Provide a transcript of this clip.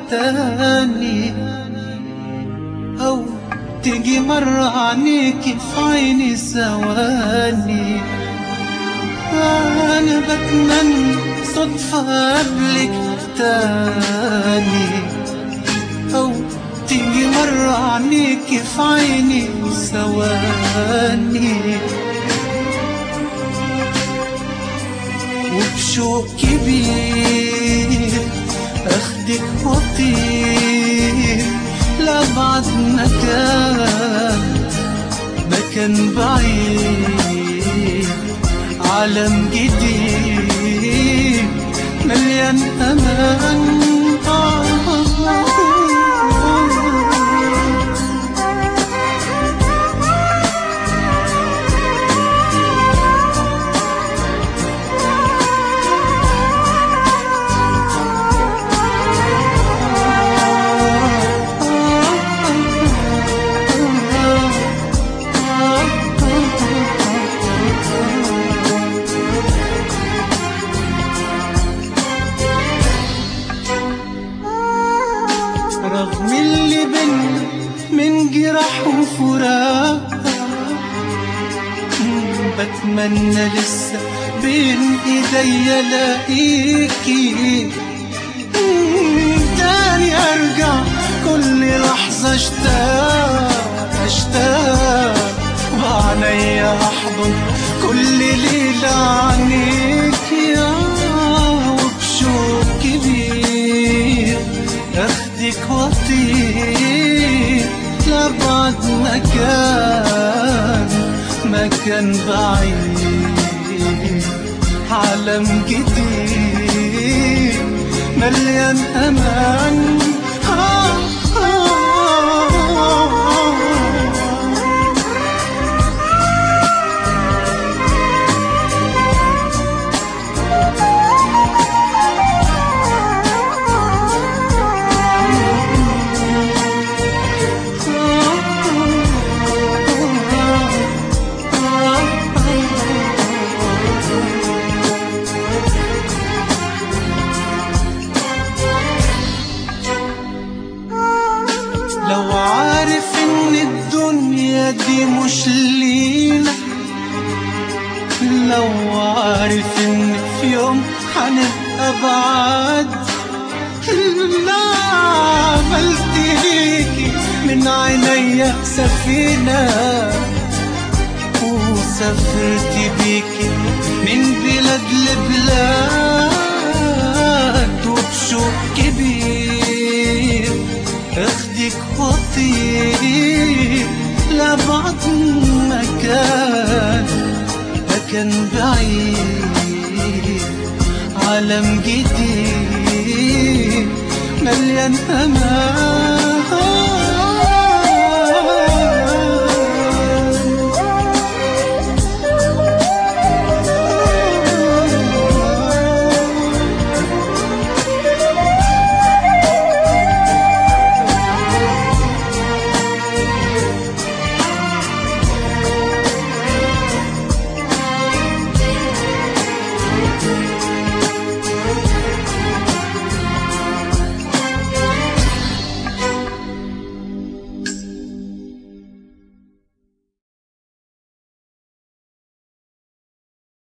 تاني أو تيجي مرة عينيكي في عيني ثواني أنا بتمنى صدفة قبلك تاني أو تيجي مرة عينيكي في عيني ثواني وبشوق كبير اخدك واطير لأبعد مكان مكان بعيد عالم جديد مليان أمان رغم اللي بينا من جراح وفراق بتمنى لسه بين ايديا الاقيكي تاني ارجع كل لحظة اشتاق اشتاق وعنيا احضن كل ليلة عنيك يا وبشوق كبير اخدك واطير لأبعد مكان مكان بعيد عالم جديد مليان امان آه آه لو عارف ان الدنيا دي مش لينا لو عارف ان في يوم هنبقى بعاد لا عملت ليكي من عينيا سفينة وسافرت بيكي من بلاد لبلاد وبشوق كبير اخدك واطير لأبعد مكان مكان بعيد عالم جديد مليان أمان